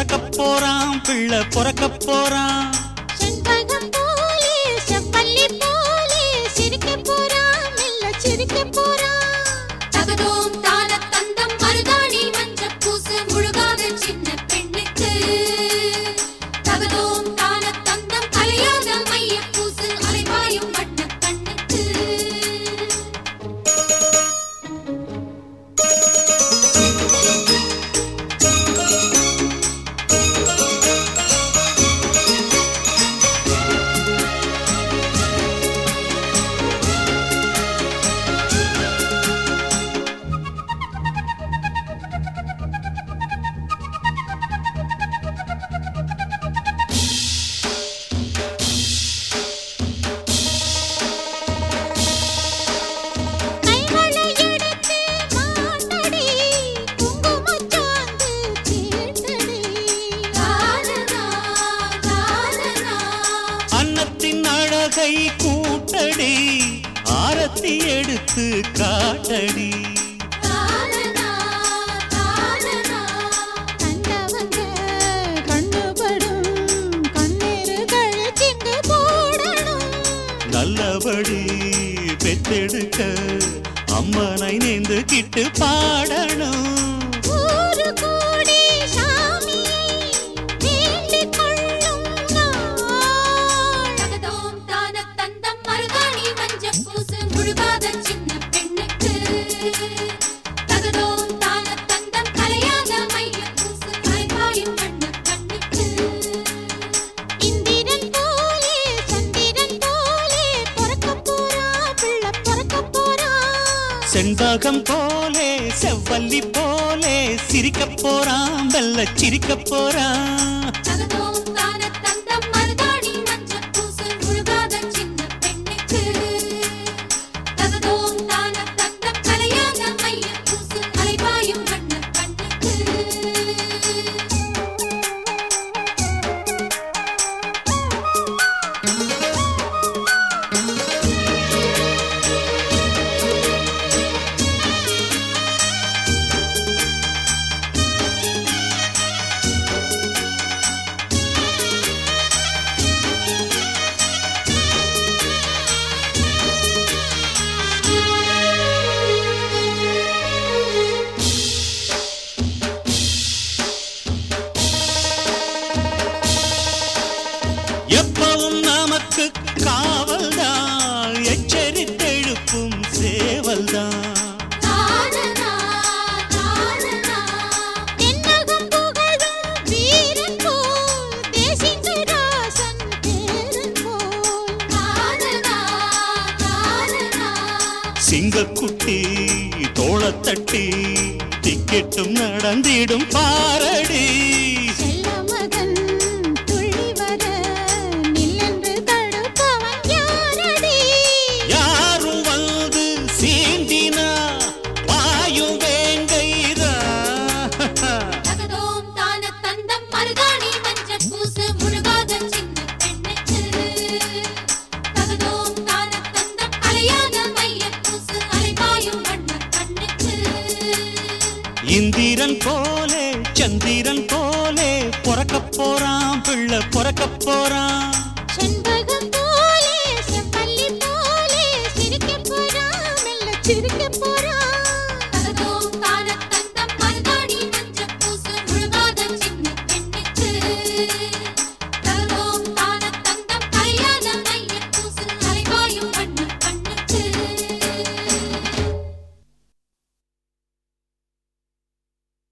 பிறக்கப் போறான் பிள்ளை பிறக்கப் போறான் செண்பகம் போலே செவ்வல்லி போலே சிரிக்கப் போறான் மெல்ல சிரிக்கப் போறான் தகதோம் தான தந்தம் மருதாணி மஞ்சள் பூசு முழுகாத சின்ன பெண்ணுக்கு தகதோம் தான தந்தம் கலையாத மைய பூசு அலைபாயும் வண்ண கண்ணுக்கு கைகளை எடுத்து மாட்டடி குங்குமச்சாந்து தீர்த்தடி தானனா தானனா அன்னத்தின் அழகை கூட்டடி ஆரத்தி எடுத்து காட்டடி தானனா தானனா கண்டவங்க கண்டுபடும் கண்ணீர்கள் சிந்து போடணும் நல்லபடி பெத்தெடுக்க அம்மனை நேர்ந்து கிட்டு பாடணும் ஊரு கூடி சாமியை வேண்டிக் கொள்ளும் நாள் தகதோம் தான தந்தம் மருதாணி மஞ்சள் பூசு முழுகாத சின்ன பெண்ணுக்கு தகதோம் தான தந்தம் கலையாத மைய பூசு அலைபாயும் வண்ண கண்ணுக்கு இந்திரன் போலே சந்திரன் போலே பொறக்கப் போறான் பிள்ளை பொறக்கப் போறான் செண்பகம் போலே செவ்வல்லி போலே சிரிக்கப் போறான் வெள்ள சிரிக்கப் போறான் தகதோம் தான தந்தம் மருதாணி மஞ்சள் பூசு முழுகாத சின்ன பெண்ணுக்கு தகதோம் தான தந்தம் கலையாத மைய பூசு அலைபாயும் வண்ண கண்ணுக்கு எப்பவும் நமக்கு காவல்தான் எச்சரித்தெழுப்பும் சேவல்தான் தானனா தானனா தென்னகம் புகழும் வீரன் போல் தேசிங்கராசன் பேரன் போல் தானனா தானனா சிங்கக்குட்டி தோளத்தட்டி திக்கெட்டும் நடந்திடும் பாரடி செல்ல மகன் துள்ளி வர நில்லென்று தடுப்பவன் யாரடி யாரும் வந்து சீண்டினா பாயும் வேங்கைதா தகதோம் தான தந்தம் மருதாணி மஞ்சள் பூசு முழுகாத சின்ன பெண்ணுக்கு தகதோம் தான தந்தம் அலையாத மைய பூசு அலைபாயும் வண்ண கண்ணுக்கு இந்திரன் போலே சந்திரன் போலே பொறக்கப் போறான் பிள்ளை பொறக்கப் போறான் செண்பக